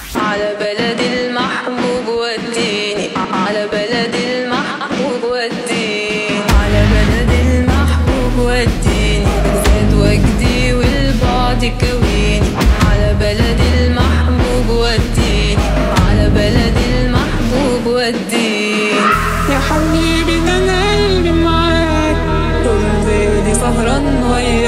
على بلد المحبوب وديني على بلد المحبوب وديني على بلد المحبوب وديني زاد وجدي والبعد كويني على بلد المحبوب وديني على بلد المحبوب وديني يا حبيبي ده انا قلبي معاك طول ليلي سهران وياك